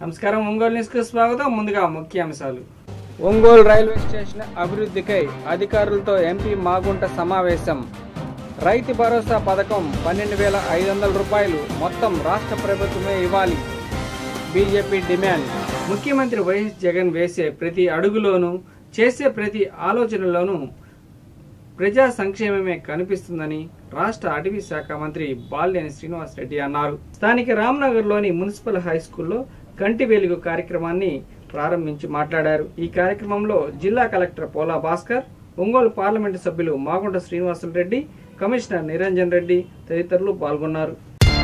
నమస్కారం ఒంగోలు న్యూస్కు స్వాగతం ముందుగా ముఖ్యాంశాలు ఒంగోలు రైల్వే స్టేషన్ అభివృద్ధికై అధికారులతో ఎంపీ మాగుంట సమావేశం రైతు భరోసా పథకం పన్నెండు వేల ఐదు వందల రూపాయలు మొత్తం రాష్ట్ర ప్రభుత్వమే ఇవ్వాలి బీజేపీ డిమాండ్ ముఖ్యమంత్రి వైఎస్ జగన్ వేసే ప్రతి అడుగులోనూ చేసే ప్రతి ఆలోచనలోనూ ప్రజా సంక్షేమమే కనిపిస్తుందని రాష్ట్ర అటవీ శాఖ మంత్రి బాల్యని శ్రీనివాసరెడ్డి అన్నారు స్థానిక రామ్నగర్లోని మున్సిపల్ హై స్కూల్లో కంటి వెలుగు కార్యక్రమాన్ని ప్రారంభించి మాట్లాడారు ఈ కార్యక్రమంలో జిల్లా కలెక్టర్ పోలా భాస్కర్ ఒంగోలు పార్లమెంటు సభ్యులు మాగుంట శ్రీనివాసులరెడ్డి కమిషనర్ నిరంజన్ రెడ్డి తదితరులు పాల్గొన్నారు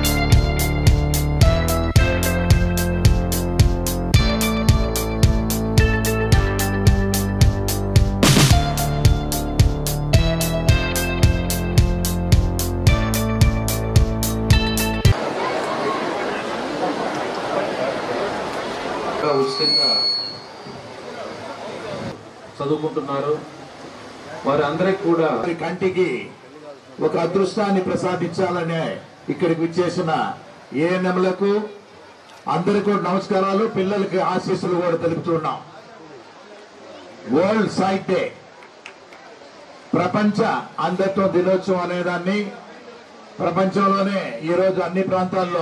ఇంకా ఉచితంగా చదువుకుంటున్నారు వారి అందరికి కూడా వారి కంటికి ఒక అదృష్టాన్ని ప్రసాదించాలనే ఇక్కడికి విచ్చేసిన ఏఎన్ఎంలకు అందరికీ కూడా నమస్కారాలు పిల్లలకి ఆశీస్సులు కూడా తెలుపుతున్నాం వరల్డ్ సైట్ డే ప్రపంచ అంధత్వ దినోత్సవం అనేదాన్ని ప్రపంచంలోనే ఈరోజు అన్ని ప్రాంతాల్లో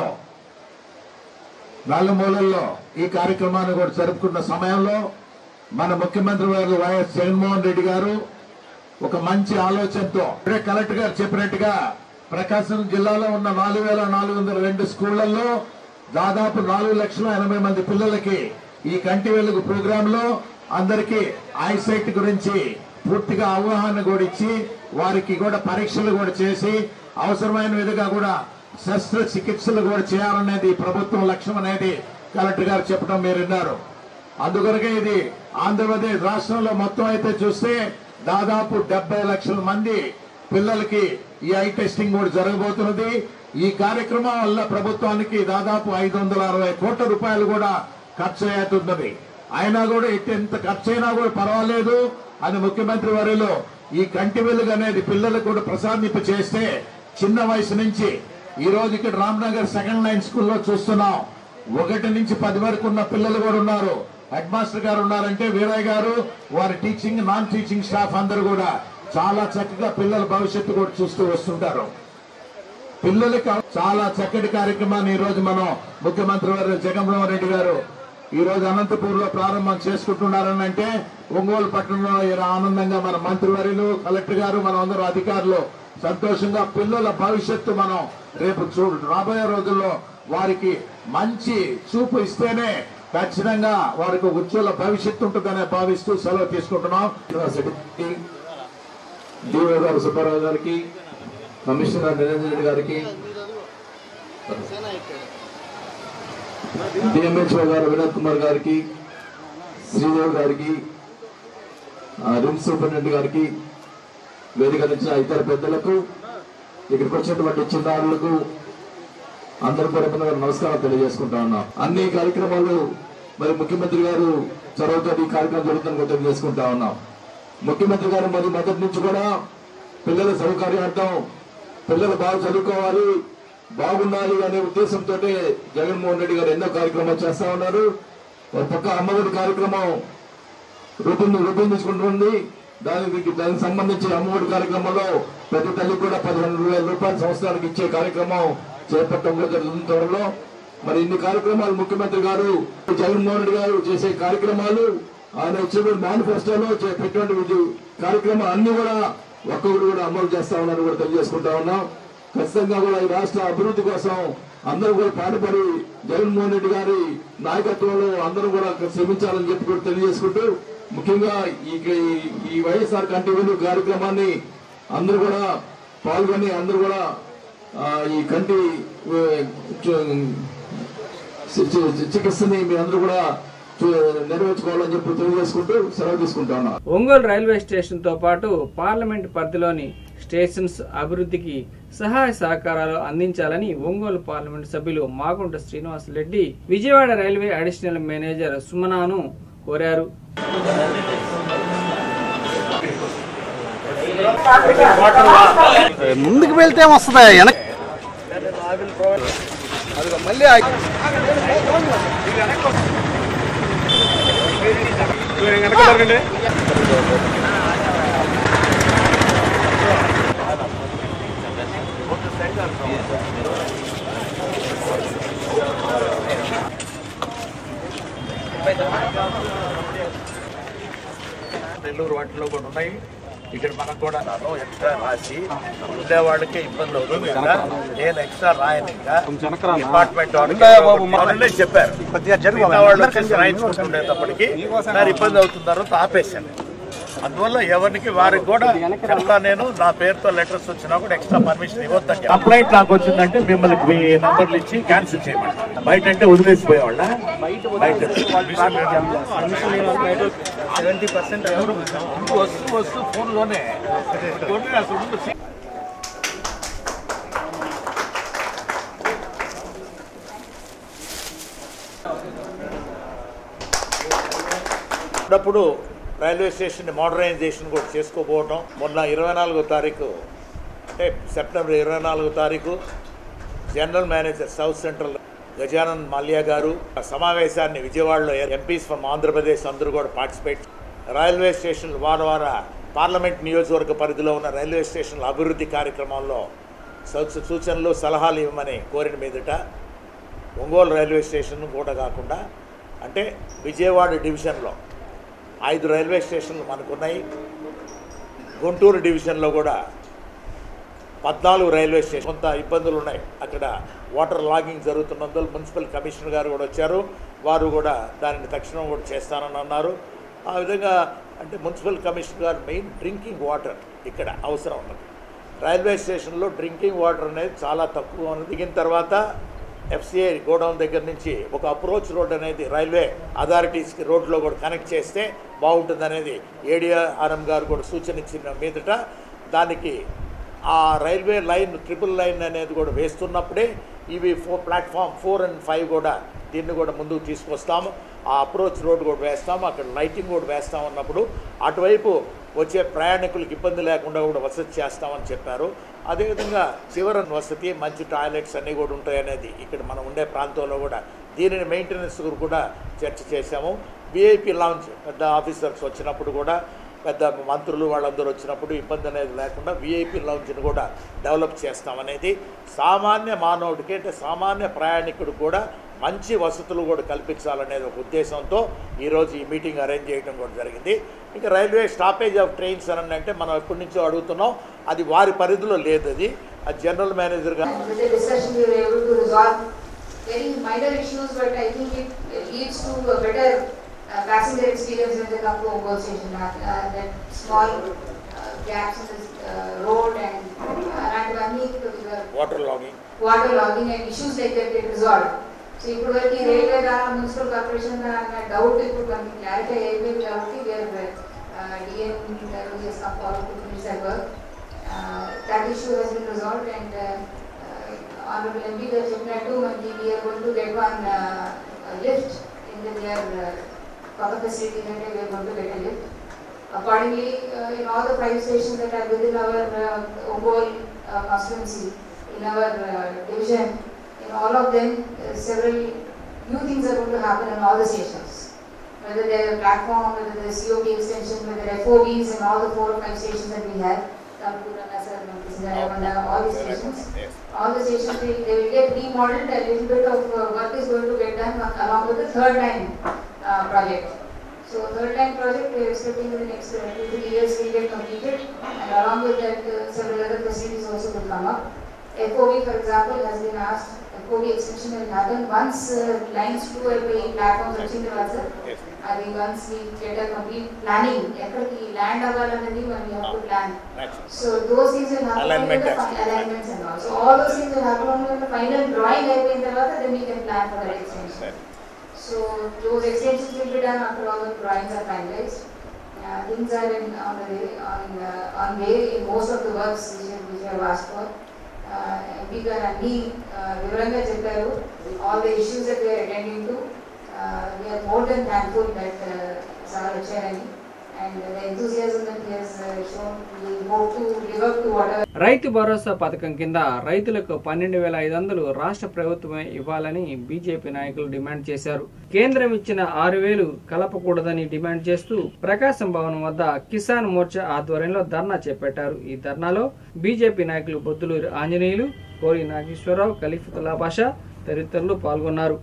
నలుమూలల్లో ఈ కార్యక్రమాన్ని కూడా జరుపుకున్న సమయంలో మన ముఖ్యమంత్రి గారు వైఎస్ జగన్మోహన్ రెడ్డి గారు ఒక మంచి ఆలోచనతో ఇప్పుడే కలెక్టర్ గారు చెప్పినట్టుగా ప్రకాశం జిల్లాలో ఉన్న నాలుగు వేల నాలుగు వందల రెండు స్కూళ్లలో దాదాపు నాలుగు లక్షల ఎనభై మంది పిల్లలకి ఈ కంటి వెలుగు ప్రోగ్రామ్ లో అందరికీ ఐసైట్ గురించి పూర్తిగా అవగాహన కూడా ఇచ్చి వారికి కూడా పరీక్షలు కూడా చేసి అవసరమైన విధంగా కూడా శస్త్ర చికిత్సలు కూడా చేయాలనేది ప్రభుత్వం లక్ష్యం అనేది కలెక్టర్ గారు చెప్పడం మీరు విన్నారు అందుకొరకే ఇది ఆంధ్రప్రదేశ్ రాష్ట్రంలో మొత్తం అయితే చూస్తే దాదాపు డెబ్బై లక్షల మంది పిల్లలకి ఈ ఐ టెస్టింగ్ కూడా జరగబోతున్నది ఈ కార్యక్రమం వల్ల ప్రభుత్వానికి దాదాపు ఐదు వందల అరవై కోట్ల రూపాయలు కూడా ఖర్చు అయ్యేతున్నది అయినా కూడా ఎట్టి ఎంత ఖర్చు అయినా కూడా పర్వాలేదు అని ముఖ్యమంత్రి వారిలో ఈ కంటి వెలుగు అనేది పిల్లలకు కూడా ప్రసాదింప చేస్తే చిన్న వయసు నుంచి ఈ రోజు ఇక్కడ రామ్నగర్ సెకండ్ లైన్ స్కూల్లో చూస్తున్నాం ఒకటి నుంచి పది వరకు ఉన్న పిల్లలు కూడా ఉన్నారు హెడ్ మాస్టర్ గారు ఉన్నారంటే వీరయ్య గారు వారి టీచింగ్ నాన్ టీచింగ్ స్టాఫ్ అందరూ కూడా చాలా చక్కగా పిల్లల భవిష్యత్తు కూడా చూస్తూ వస్తుంటారు పిల్లలకి చాలా చక్కటి కార్యక్రమాన్ని ఈ రోజు మనం ముఖ్యమంత్రి వారు జగన్మోహన్ రెడ్డి గారు ఈ రోజు అనంతపూర్ లో ప్రారంభం చేసుకుంటున్నారని అంటే ఒంగోలు పట్టణంలో ఈ ఆనందంగా మన మంత్రివర్యులు కలెక్టర్ గారు మన అందరూ అధికారులు సంతోషంగా పిల్లల భవిష్యత్తు మనం రేపు చూ రాబోయే రోజుల్లో వారికి మంచి చూపు ఇస్తేనే ఖచ్చితంగా వారికి ఉజ్వల భవిష్యత్తు ఉంటుందనే భావిస్తూ సెలవు తీసుకుంటున్నాం యూనివర్సిటీకి డిఓ గారు సుబ్బారావు గారికి కమిషనర్ నిరంజన్ రెడ్డి గారికి డిఎంహెచ్ఓ గారు వినోద్ కుమార్ గారికి శ్రీదేవి గారికి ఆ, రిమ్స్ సూపరింటెండెంట్ గారికి వేదిక నుంచి ఇతర పెద్దలకు ఇక్కడికి వచ్చినటువంటి చిన్నారులకు అందరి తరపున నమస్కారం తెలియజేసుకుంటా ఉన్నాం అన్ని కార్యక్రమాలు మరి ముఖ్యమంత్రి గారు చొరవతో ఈ కార్యక్రమం జరుగుతుందని కూడా తెలియజేసుకుంటా ఉన్నాం ముఖ్యమంత్రి గారు మరి మొదటి నుంచి కూడా పిల్లల సౌకర్యార్థం పిల్లలు బాగా చదువుకోవాలి బాగుండాలి అనే ఉద్దేశంతో జగన్మోహన్ రెడ్డి గారు ఎన్నో కార్యక్రమాలు చేస్తా ఉన్నారు ఒక పక్క అమ్మఒడి కార్యక్రమం రూపొంది రూపొందించుకుంటుంది దానికి దానికి సంబంధించి అమ్మఒడి కార్యక్రమంలో ప్రతి తల్లి కూడా పదిహేను వేల రూపాయల సంవత్సరానికి ఇచ్చే కార్యక్రమం చేపట్టడం కూడా జరుగుతుంది త్వరలో మరి ఇన్ని కార్యక్రమాలు ముఖ్యమంత్రి గారు జగన్మోహన్ రెడ్డి గారు చేసే కార్యక్రమాలు ఆయన ఇచ్చిన మేనిఫెస్టోలో చే- పెట్టినటువంటి విధి- కార్యక్రమాలు అన్ని కూడా ఒక్కొక్కరు కూడా అమలు చేస్తా ఉన్నారు కూడా తెలియజేసుకుంటా ఉన్నాం ఖచ్చితంగా కూడా ఈ రాష్ట్ర అభివృద్ధి కోసం అందరూ కూడా పాటుపడి జగన్మోహన్ రెడ్డి గారి నాయకత్వంలో అందరూ కూడా శ్రమించాలని చెప్పి కూడా తెలియజేసుకుంటూ ముఖ్యంగా ఈ ఈ వైఎస్ఆర్ కంటి వెలుగు కార్యక్రమాన్ని అందరూ కూడా పాల్గొని అందరూ కూడా ఆ, ఈ కంటి ఆ, చు- చి- చి- చికిత్సని మీ అందరూ కూడా చు- నెరవేర్చుకోవాలని చెప్పి తెలియజేసుకుంటూ సెలవు తీసుకుంటా ఉన్నాను ఒంగోలు రైల్వే స్టేషన్ తో పాటు పార్లమెంట్ పరిధిలోని స్టేషన్స్ అభివృద్ధికి సహాయ సహకారాలు అందించాలని ఒంగోలు పార్లమెంట్ సభ్యులు Magunta Srinivasa Reddy Vijayawada railway additional manager సుమనాను కోరారు ముందుకు వెళ్తే వస్తుంది వెనక్ అదిగో మళ్ళీ ఆగి- నెల్లూరు వాటిలో కూడా ఉన్నాయి ఇక్కడ మనకు కూడా నాను ఎక్స్ట్రా రాసి ఉండే వాళ్ళకే ఇబ్బంది అవుతుంది కదా నేను ఎక్స్ట్రా రాయను ఇంకా డిపార్ట్మెంట్ వాళ్ళకి చెప్పారు మిగతా వాళ్ళు వచ్చేసి రాయించుకుంటుండేటప్పటికి సార్ ఇబ్బంది అవుతున్నారు ఆపేశాను అందువల్ల ఎవరికి వారికి కూడా చెప్తా నేను నా పేరుతో లెటర్స్ వచ్చినా కూడా ఎక్స్ట్రా పర్మిషన్ ఇవ్వద్దండి కంప్లైంట్ నాకు వచ్చిందంటే మిమ్మల్ని మీ నంబర్లు ఇచ్చి క్యాన్సిల్ చేయమంటారు బయట అంటే వదిలేసిపోయేవాళ్ళ బయట సెవెంటీ పర్సెంట్ వస్తూ వస్తూ ఫోన్లోనే కొట్టి అసలు ముందు సీ- అప్పుడప్పుడు రైల్వే స్టేషన్ మోడర్నైజేషన్ కూడా చేసుకోబోవడం మొన్న ఇరవై నాలుగో తారీఖు అంటే సెప్టెంబర్ ఇరవై నాలుగో తారీఖు general manager south central Gajanan Malya గారు ఆ సమావేశాన్ని విజయవాడలో ఎంపీస్ ఫ్రమ్ ఆంధ్రప్రదేశ్ అందరూ కూడా పార్టిసిపేట్ రైల్వే స్టేషన్ వార వార పార్లమెంట్ నియోజకవర్గ పరిధిలో ఉన్న రైల్వే స్టేషన్ల అభివృద్ధి కార్యక్రమంలో సూ- సూచనలు సలహాలు ఇవ్వమని కోరిన మీదట ఒంగోలు రైల్వే స్టేషన్ కూడా కాకుండా అంటే విజయవాడ డివిజన్లో ఐదు రైల్వే స్టేషన్లు మనకున్నాయి గుంటూరు డివిజన్లో కూడా పద్నాలుగు రైల్వే స్టేషన్ కొంత ఇబ్బందులు ఉన్నాయి అక్కడ వాటర్ లాగింగ్ జరుగుతున్నందువల్ల మున్సిపల్ కమిషనర్ గారు కూడా వచ్చారు వారు కూడా దానిని తక్షణం కూడా చేస్తానని అన్నారు ఆ విధంగా అంటే మున్సిపల్ కమిషనర్ గారు మెయిన్ డ్రింకింగ్ వాటర్ ఇక్కడ అవసరం ఉన్నది రైల్వే స్టేషన్లో డ్రింకింగ్ వాటర్ అనేది చాలా తక్కువ ఉన్నది దిగిన తర్వాత ఎఫ్సిఐ గోడౌన్ దగ్గర నుంచి ఒక అప్రోచ్ రోడ్ అనేది రైల్వే అథారిటీస్కి రోడ్లో కూడా కనెక్ట్ చేస్తే బాగుంటుంది అనేది ఏడిఆర్ఎం గారు కూడా సూచన ఇచ్చిన మీదట దానికి ఆ రైల్వే లైన్ ట్రిపుల్ లైన్ అనేది కూడా వేస్తున్నప్పుడే ఇవి four platform four and five కూడా దీన్ని కూడా ముందుకు తీసుకొస్తాము ఆ అప్రోచ్ రోడ్ కూడా వేస్తాము అక్కడ లైటింగ్ కూడా వేస్తాం అన్నప్పుడు అటువైపు వచ్చే ప్రయాణికులకు ఇబ్బంది లేకుండా కూడా వసతి చేస్తామని చెప్పారు అదేవిధంగా చివర వసతి మంచి టాయిలెట్స్ అన్నీ కూడా ఉంటాయి అనేది ఇక్కడ మనం ఉండే ప్రాంతంలో కూడా దీనిని మెయింటెనెన్స్ కూడా చర్చ చేశాము విఐపి లాంచ్ పెద్ద ఆఫీసర్స్ వచ్చినప్పుడు కూడా పెద్ద మంత్రులు వాళ్ళందరూ వచ్చినప్పుడు ఇబ్బంది అనేది లేకుండా విఐపి లాంచ్ని కూడా డెవలప్ చేస్తామనేది సామాన్య మానవుడికి అంటే సామాన్య ప్రయాణికుడు కూడా మంచి వసతులు కూడా కల్పించాలనేది ఒక ఉద్దేశంతో ఈరోజు ఈ మీటింగ్ అరేంజ్ చేయడం కూడా జరిగింది ఇంకా రైల్వే స్టాపేజ్ ఆఫ్ ట్రైన్స్ అని అంటే మనం ఎప్పటి నుంచో అడుగుతున్నాం అది వారి పరిధిలో లేదు అది అది జనరల్ మేనేజర్గా With the discussion, we were able to resolve very minor issues, but I think it leads to a better uh, passenger experience when they come to Ongole station. Uh, uh, That small uh, gaps in the uh, road and అలాంటివన్నీ water logging water logging and issues like that get resolve so ఇప్పుడు వరకు railway దా municipal corporation దా అన్న doubt ఇప్పుడు మనకి clarify అయిపోయింది కాబట్టి where DM chase come forward to finish that work that issue has been resolved and honourable MP గారు చెప్పినట్టు మనకి we're going to get one lift in the near కొత్త ఫెసిలిటీ అంటే we're going to get a lift Accordingly, uh, in all the five stations that are within our uh, Ongole uh, constituency, in our uh, division, in all of them, uh, several new things are going to happen in all the stations. Whether they're platform, whether they're COP extension, whether FOBs in all the four or five stations that we have, Tamkura, Nasar, Mantisindayamanda, all the stations. All the stations, they, they will get remodeled, a little bit of uh, work is going to get done along with the third line uh, project. So third line project, we are expecting in the next uh, two, three years will get completed and along with that uh, several other facilities also will come up. FOB for example has been asked, FOB extension will happen once uh, lines two and three platforms వచ్చిన తర్వాత అది once we get a complete planning, ఎక్కడికి land అవ్వాలన్నది మనం we have to plan. So those things will happen Alignment when the has to fi- be alignments and all. So all those things will happen only when the final drawing అయిపోయిన తర్వాత then we can plan for that extension. So those extensions will be done after all the drawings are finalized. Uh, things are in, on the way, on, uh, on way in most of the works which you, which you have asked for. Uh, MP గారు అన్ని uh, వివరంగా చెప్పారు all the issues that we are attending to. Uh, we are more than thankful that uh, sir వచ్చారని and the enthusiasm that he has uh, shown, we hope to live up to whatever రైతు భరోసా పథకం కింద రైతులకు పన్నెండు వేల ఐదు వందలు రాష్ట్ర ప్రభుత్వమే ఇవ్వాలని బీజేపీ నాయకులు డిమాండ్ చేశారు కేంద్రం ఇచ్చిన ఆరు వేలు కలపకూడదని డిమాండ్ చేస్తూ ప్రకాశం భవన్ వద్ద కిసాన్ మోర్చా ఆధ్వర్యంలో ధర్నా చేపట్టారు ఈ ధర్నాలో బీజేపీ నాయకులు బొద్దులూరి ఆంజనేయులు కోరి నాగేశ్వరరావు ఖలీఫుతుల్లా బాషా తదితరులు పాల్గొన్నారు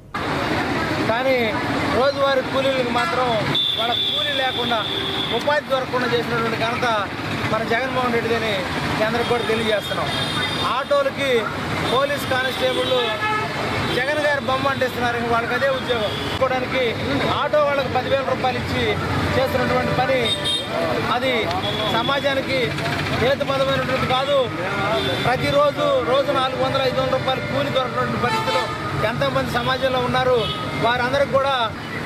కానీ రోజువారీ కూలీలకు మాత్రం వాళ్ళ కూలీ లేకుండా ఉపాధి దొరకకుండా చేసినటువంటి ఘనత మన జగన్మోహన్ రెడ్డిదని మీ అందరికి కూడా తెలియజేస్తున్నాం ఆటోలకి పోలీస్ కానిస్టేబుల్ జగన్ గారి బొమ్మ అంటిస్తున్నారు ఇంక వాళ్ళకి అదే ఉద్యోగం ఇవ్వడానికి ఆటో వాళ్ళకి పదివేల రూపాయలు ఇచ్చి చేస్తున్నటువంటి పని అది సమాజానికి హేతుబద్ధమైనటువంటి కాదు ప్రతిరోజు రోజు నాలుగు వందల ఐదు వందల రూపాయలు కూలి దొరకటువంటి పరిస్థితులు ఎంతోమంది సమాజంలో ఉన్నారు వారందరికి కూడా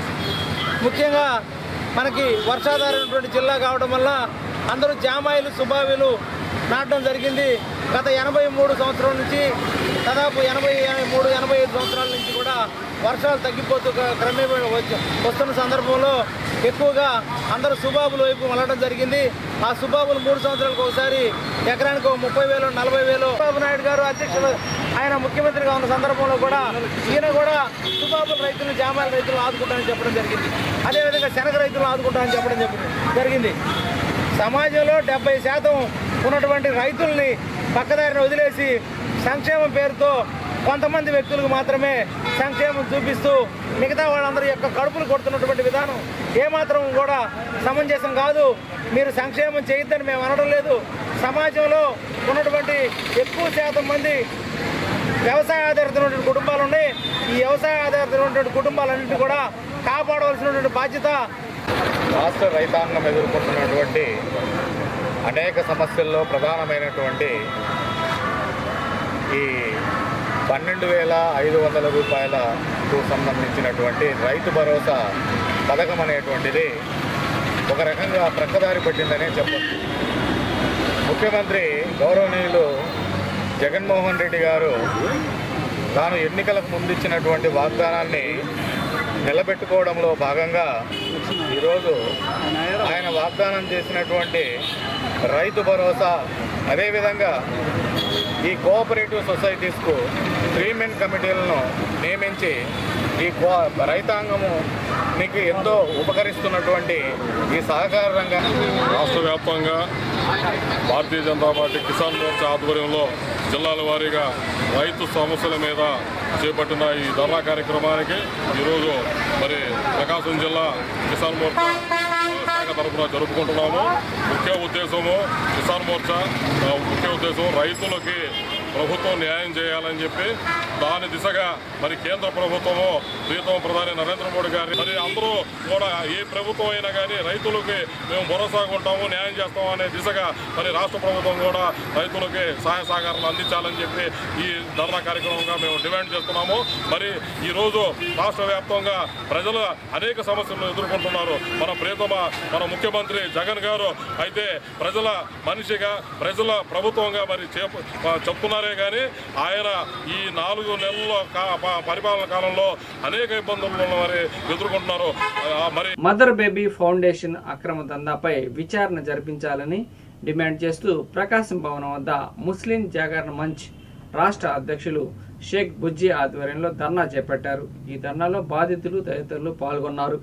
ముఖ్యంగా మనకి వర్షాధారమైనటువంటి జిల్లా కావడం వల్ల అందరూ జామాయిలు సుబావిలు నాటడం జరిగింది గత ఎనభై మూడు సంవత్సరాల నుంచి దాదాపు ఎనభై మూడు ఎనభై ఐదు సంవత్సరాల నుంచి కూడా వర్షాలు తగ్గిపోతూ క్ర- క్రమేపీ వచ్చి- వస్తున్న సందర్భంలో ఎక్కువగా అందరూ సుబాబుల వైపు వెళ్ళడం జరిగింది ఆ సుబాబులు మూడు సంవత్సరాలకు ఒకసారి ఎకరానికి ఒక ముప్పై వేలు నలభై వేలు చంద్రబాబు నాయుడు గారు అధ్యక్షులు ఆయన ముఖ్యమంత్రిగా ఉన్న సందర్భంలో కూడా ఈయన కూడా సుబాబుల రైతులను జామాల రైతులను ఆదుకుంటానని చెప్పడం జరిగింది అదేవిధంగా శనగ రైతులను ఆదుకుంటానని చెప్పడం చెప్ప- జరిగింది సమాజంలో డెబ్బై శాతం ఉన్నటువంటి రైతుల్ని పక్కదారిని వదిలేసి సంక్షేమం పేరుతో కొంతమంది వ్యక్తులకు మాత్రమే సంక్షేమం చూపిస్తూ మిగతా వాళ్ళందరి యొక్క కడుపులు కొడుతున్నటువంటి విధానం ఏమాత్రం కూడా సమంజసం కాదు మీరు సంక్షేమం చేయొద్దని మేము అనడం లేదు సమాజంలో ఉన్నటువంటి ఎక్కువ శాతం మంది వ్యవసాయ ఆధారితమైనటువంటి కుటుంబాలు ఉన్నాయి ఈ వ్యవసాయ ఆధారితమైనటువంటి కుటుంబాలన్నింటినీ కూడా కాపాడవలసినటువంటి బాధ్యత రాష్ట్ర రైతాంగం ఎదుర్కొంటున్నటువంటి అనేక సమస్యల్లో ప్రధానమైనటువంటి ఈ పన్నెండు వేల ఐదు వందల రూపాయలకు సంబంధించినటువంటి రైతు భరోసా పథకం అనేటువంటిది ఒక రకంగా ప్రక్కదారి పట్టిందనే చెప్పచ్చు ముఖ్యమంత్రి గౌరవనీయులు జగన్మోహన్ రెడ్డి గారు తాను ఎన్నికలకు ముందు ఇచ్చినటువంటి వాగ్దానాన్ని నిలబెట్టుకోవడంలో భాగంగా ఈరోజు ఆయన వాగ్దానం చేసినటువంటి రైతు భరోసా అదేవిధంగా ఈ కోఆపరేటివ్ సొసైటీస్కు త్రీ మెన్ కమిటీలను నియమించి ఈ కో రైతాంగము మీకు ఎంతో ఉపకరిస్తున్నటువంటి ఈ సహకార రంగాన్ని రాష్ట్ర వ్యాప్తంగా భారతీయ జనతా పార్టీ కిసాన్ మోర్చా ఆధ్వర్యంలో జిల్లాల వారీగా రైతు సమస్యల మీద చేపట్టిన ఈ ధర్నా కార్యక్రమానికి ఈరోజు మరి ప్రకాశం జిల్లా కిసాన్ మోర్చా శాఖ తరఫున జరుపుకుంటున్నాము ముఖ్య ఉద్దేశము కిసాన్ మోర్చా ఆ, ముఖ్య ఉద్దేశం రైతులకి ప్రభుత్వం న్యాయం చేయాలని చెప్పి దాని దిశగా మరి కేంద్ర ప్రభుత్వము ప్రీతమ ప్రధాని నరేంద్ర మోడీ గారి మరి అందరూ కూడా ఏ ప్రభుత్వం అయినా కానీ రైతులకి మేము భరోసాగా ఉంటాము న్యాయం చేస్తాము అనే దిశగా మరి రాష్ట్ర ప్రభుత్వం కూడా రైతులకి సహాయ సహకారాలు అందించాలని చెప్పి ఈ ధర్నా కార్యక్రమంగా మేము డిమాండ్ చేస్తున్నాము మరి ఈ రోజు రాష్ట్ర వ్యాప్తంగా ప్రజలు అనేక సమస్యలను ఎదుర్కొంటున్నారు మన ప్రియతమ మన ముఖ్యమంత్రి జగన్ గారు అయితే ప్రజల మనిషిగా ప్రజల ప్రభుత్వంగా మరి చేప- చెప్తున్నారే కానీ ఆయన ఈ నాలుగు నెలల కా- ప- పరిపాలన కాలంలో అనేక ఇబ్బందులను మరి ఎదుర్కొంటున్నారు ఆ, మరి మదర్ బేబీ ఫౌండేషన్ అక్రమ దందాపై విచారణ జరిపించాలని డిమాండ్ చేస్తూ ప్రకాశం భవనం వద్ద ముస్లిం జాగరణ మంచ్ రాష్ట్ర అధ్యక్షులు షేక్ బుజ్జి ఆధ్వర్యంలో ధర్నా చేపట్టారు ఈ ధర్నాలో బాధితులు తదితరులు పాల్గొన్నారు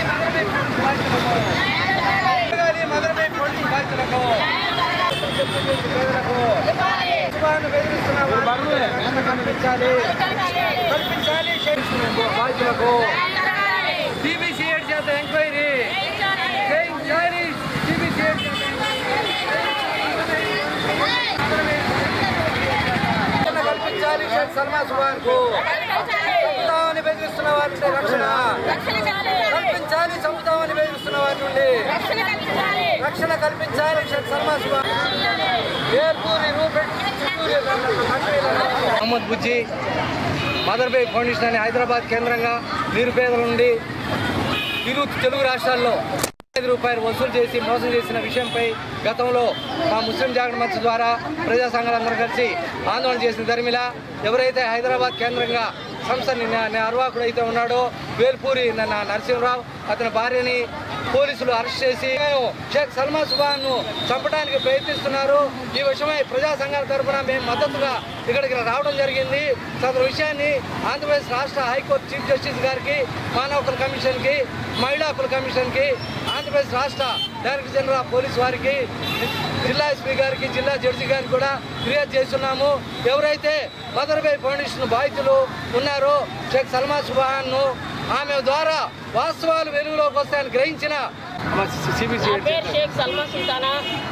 బాధ్యులకు సిబిసిఐడి చేత ఎంక్వైరీ చేయించాలి సిబిసిఐడి చేత రక్షణ కల్పించాలి షేక్ సల్మా సుబాన్ కు చంపుతామని బెదిరిస్తున్న వారి నుండి రక్షణ కల్పించాలి చంపుతామని బెదిరిస్తున్న వారి నుండి రక్షణ కల్పించాలి షేక్ సల్మా సుబాన్ ఏర్పూరి రూపెట్ Mohammed Bujji Mother Bay Foundation అనే హైదరాబాద్ కేంద్రంగా నిరుపేదల నుండి ఇరు తెలుగు రాష్ట్రాల్లో ఐదు రూపాయలు వసూలు చేసి మోసం చేసిన విషయంపై గతంలో మా ముస్లిం జాగరణ మంచ్ ద్వారా ప్రజా సంఘాలందరూ కలిసి ఆందోళన చేసిన ధర్మిల ఎవరైతే హైదరాబాద్ కేంద్రంగా సంస్థ నిర్వాహకుడు అయితే ఉన్నాడో వేల్పూరి న- నరసింహరావు అతని భార్యని పోలీసులు అరెస్ట్ చేసి షేక్ సల్మా సుబాన్ ను చంపడానికి ప్రయత్నిస్తున్నారు ఈ విషయమై ప్రజా సంఘాల తరఫున మేము మద్దతుగా ఇక్కడికి రావడం జరిగింది సదరు విషయాన్ని ఆంధ్రప్రదేశ్ రాష్ట్ర హైకోర్టు చీఫ్ జస్టిస్ గారికి మానవ హక్కుల కమిషన్కి మహిళా హక్కుల కమిషన్కి ఆంధ్రప్రదేశ్ రాష్ట్ర డైరెక్టర్ జనరల్ ఆఫ్ పోలీస్ వారికి జిల్లా ఎస్పీ గారికి జిల్లా జడ్జి గారికి కూడా ఫిర్యాదు చేస్తున్నాము ఎవరైతే మదర్బై ఫౌండేషన్ బాధితులు ఉన్నారో షేక్ సల్మా సుబాన్ను ఆమె ద్వారా వాస్తవాలు వెలుగులోకి వస్తాయని గ్రహించిన మా సిబిసి నా పేరు షేక్ సల్మా సుల్తానా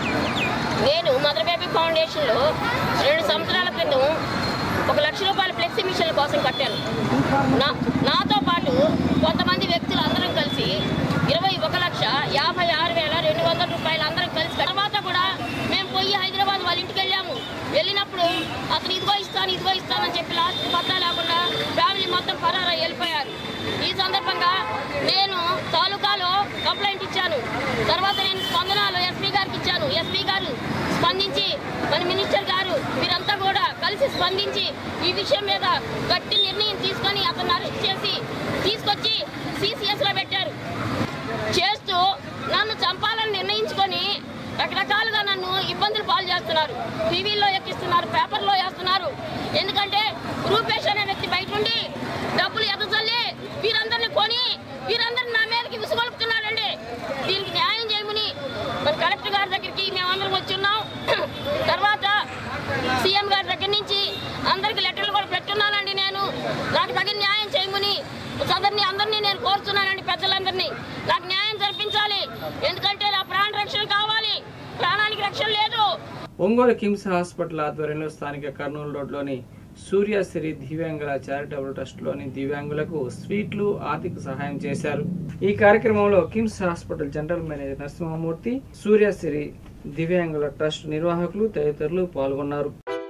నేను మదర్ బేబీ ఫౌండేషన్లో రెండు సంవత్సరాల క్రితం ఒక లక్ష రూపాయల ఫ్లెక్సీ మిషన్ల కోసం కట్టాను నా నాతో పాటు కొంతమంది వ్యక్తులు అందరం కలిసి ఇరవై ఒక లక్ష యాభై ఆరు వేల రెండు వందల రూపాయలు అందరం కలిసి తర్వాత కూడా మేము పోయి హైదరాబాద్ వాళ్ళ ఇంటికి వెళ్ళాము వెళ్ళినప్పుడు అతను ఇదిగో ఇస్తాను ఇదిగో ఇస్తానని చెప్పి లాస్ట్ పత్తా లేకుండా ఫ్యామిలీ మొత్తం పరారా వెళ్ళిపోయారు ఈ సందర్భంగా నేను తాలూకాలో కంప్లైంట్ ఇచ్చాను తర్వాత నేను స్పందనలో ఎస్పీ గారికి ఇచ్చాను ఎస్పీ గారు స్పందించి మన మినిస్టర్ గారు మీరంతా కూడా కలిసి స్పందించి ఈ విషయం మీద గట్టి నిర్ణయం తీసుకొని అతను అరెస్ట్ చేసి తీసుకొచ్చి సిసిఎస్ లో పెట్టారు చేస్తూ నన్ను చంపాలని నిర్ణయించుకొని రకరకాలుగా నన్ను ఇబ్బందులు పాలు చేస్తున్నారు టీవీలో ఎక్కిస్తున్నారు పేపర్లో వేస్తున్నారు ఎందుకంటే రూపేష్ అనే వ్యక్తి బయట ఉండి డబ్బులు ఎదజల్లి వీరందరిని కొని వీరందరిని నా మీదకి విసుగొలుపుతున్నాడండి దీనికి న్యాయం చేయమని మన కలెక్టర్ గారి దగ్గరికి మేమందరం వచ్చున్నాం తర్వాత సీఎం గారి దగ్గర నుంచి అందరికి లెటర్లు కూడా పెట్టున్నానండి నేను నాకు తగిన న్యాయం చేయమని సదరిని అందరినీ నేను కోరుతున్నానండి పెద్దలందరినీ నాకు న్యాయం జరిపించాలి ఎందుకంటే నా ప్రాణ రక్షణ కావాలి ప్రాణానికి రక్షణ లేదు ఒంగోలు కిమ్స్ హాస్పిటల్ ఆధ్వర్యంలో స్థానిక కర్నూలు రోడ్లోని సూర్యశ్రీ దివ్యాంగుల చారిటబుల్ ట్రస్ట్లోని దివ్యాంగులకు స్వీట్లు ఆర్థిక సహాయం చేశారు ఈ కార్యక్రమంలో KIMS hospital general manager Narasimhamurthy Suryasri దివ్యాంగుల ట్రస్ట్ నిర్వాహకులు తదితరులు పాల్గొన్నారు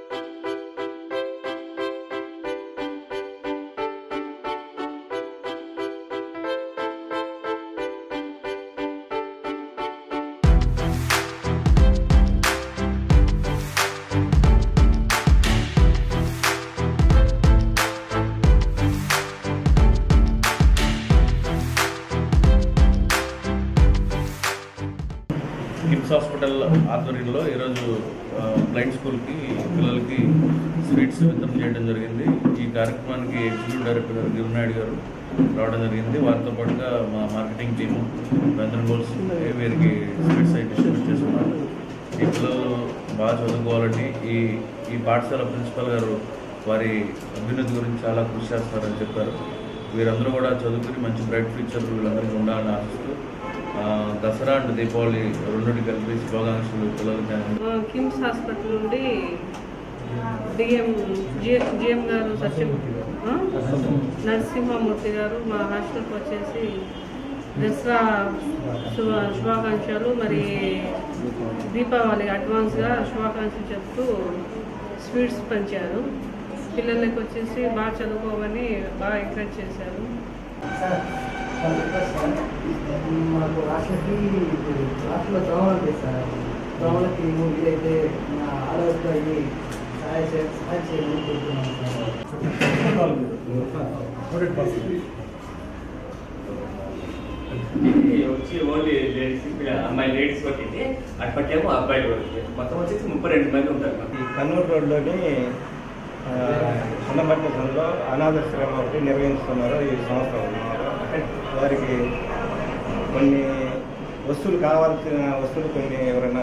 కిమ్స్ హాస్పిటల్ ఆధ్వర్యంలో ఈరోజు ఆ, బ్లైండ్ స్కూల్కి పిల్లలకి స్వీట్స్ వితరణ చేయడం జరిగింది ఈ కార్యక్రమానికి ఎగ్జిక్యూటివ్ డైరెక్టర్ గారు గిరినాయుడు గారు రావడం జరిగింది వారితో పాటుగా మా మార్కెటింగ్ టీము వెందన్ గోల్స్ వీరికి స్వీట్స్ అయి డిస్ట్రిబ్యూట్ చేస్తున్నారు ఈ పిల్లలు బాగా చదువుకోవాలని ఈ ఈ పాఠశాల ప్రిన్సిపల్ గారు వారి అభ్యున్నతి గురించి చాలా కృషి చేస్తారని చెప్పారు వీరందరూ కూడా చదువుకుని మంచి బ్రైట్ ఫ్యూచర్ వీళ్ళందరికీ ఉండాలని ఆశిస్తూ ఆ, దసరా అండ్ దీపావళి రెండింటి కలిపి శుభాకాంక్షలు పిల్లలకి ఆ, కిమ్స్ హాస్పిటల్ నుండి డిఎం జిఎం జిఎం గారు సత్యం ఆ? నరసింహమూర్తి గారు మా హాస్టల్కి వచ్చేసి దసరా శుభ శుభాకాంక్షలు మరి దీపావళి అడ్వాన్స్గా శుభాకాంక్షలు చెప్తూ స్వీట్స్ పంచారు పిల్లలకి వచ్చేసి బాగా చదువుకోమని బాగా ఎంకరేజ్ చేశారు మాకు రాష్ట్రకి రాష్ట్రంలో దోమలు సార్ దోమలకి వీలైతే ఆలోచన అయ్యి సహాయ చే- సహాయం చేయమని కోరుతున్నాం ఇది వచ్చి ఓన్లీ లేడీస్ అమ్మాయి లేడీస్ కొట్టింది అటు పట్టేమో అబ్బాయిలు కొట్టింది మొత్తం వచ్చేసి ముప్పై రెండు మంది ఉంటారు మాకు. ఈ కన్నూరు రోడ్లోని ఆ, చిన్నపట్ల సందులో అనాథాశ్రమం ఒకటి నిర్వహిస్తున్నారు ఈ సంవత్సరం వారికి కొన్ని వస్తువులు కావాల్సిన వస్తువులు కొన్ని ఎవరైనా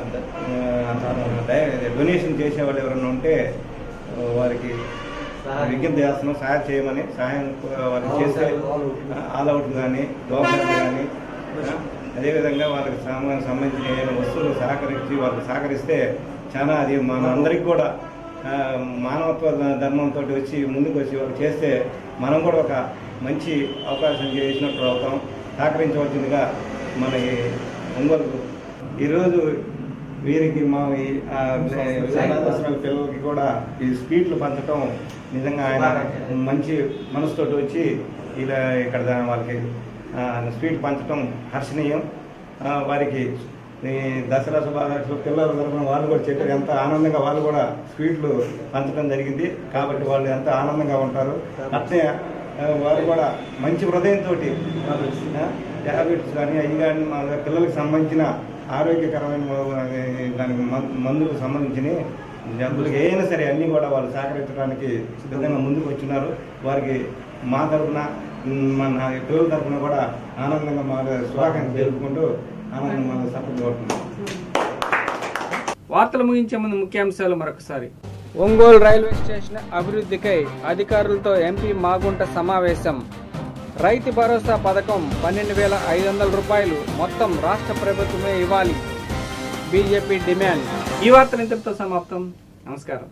డొనేషన్ చేసేవాళ్ళు ఎవరైనా ఉంటే ఆ, వారికి విజ్ఞప్తి చేస్తున్నాం సహాయం చేయమని సహాయం వారికి చేస్తే ఆల్ అవుట్ కానీ గవర్నమెంట్ కానీ అదేవిధంగా వాళ్ళకి సామాన్ సంబంధించిన ఏదైనా వస్తువులు సహకరించి వాళ్ళకి సహకరిస్తే చాలా అది మన అందరికి కూడా ఆ, మానవత్వ ధర్మంతో వచ్చి ముందుకు వచ్చి వాళ్ళు చేస్తే మనం కూడా ఒక మంచి అవకాశం చేసినట్టు అవుతాం సహకరించవలసిందిగా మన ఈ ఒంగోలు ఈరోజు వీరికి మా ఈ ఆ, అనాథాశ్రమాల పిల్లలకి కూడా ఈ స్వీట్లు పంచడం నిజంగా ఆయన మంచి మనసుతోటి వచ్చి ఇలా ఇక్కడ దా- వాళ్ళకి ఆ, స్వీట్ పంచడం హర్షణీయం ఆ, వారికి ఈ దసరా శుభాకాంక్షలు పిల్లల తరఫున వాళ్ళు కూడా చెప్పారు ఎంత ఆనందంగా వాళ్ళు కూడా స్వీట్లు పంచడం జరిగింది కాబట్టి వాళ్ళు ఎంత ఆనందంగా ఉంటారు అట్లే ఆ, వారు కూడా మంచి హృదయంతో ట్యాబ్లెట్స్ కానీ అవి కానీ మా పిల్లలకు సంబంధించిన ఆరోగ్యకరమైన ఆ, దానికి మం- మందులకు సంబంధించిన జబ్బులకు ఏమైనా సరే అన్నీ కూడా వాళ్ళు సహకరించడానికి సిద్ధంగా ముందుకు వచ్చినారు వారికి మా తరఫున ఉమ్, మన పిల్లల తరఫున కూడా ఆనందంగా మా శుభాకాంక్షలు తెలుపుకుంటూ ఆనందంగా సపోర్ట్ కోరుతున్నాం వార్తలు ముగించే ముందు ముఖ్యాంశాలు మరొకసారి ఒంగోలు రైల్వే స్టేషన్ అభివృద్ధికై అధికారులతో ఎంపీ మాగుంట సమావేశం రైతు భరోసా పథకం పన్నెండు వేల ఐదు వందల రూపాయలు మొత్తం రాష్ట్ర ప్రభుత్వమే ఇవ్వాలి బీజేపీ డిమాండ్ ఈ వార్తలు ఇంతటితో సమాప్తం నమస్కారం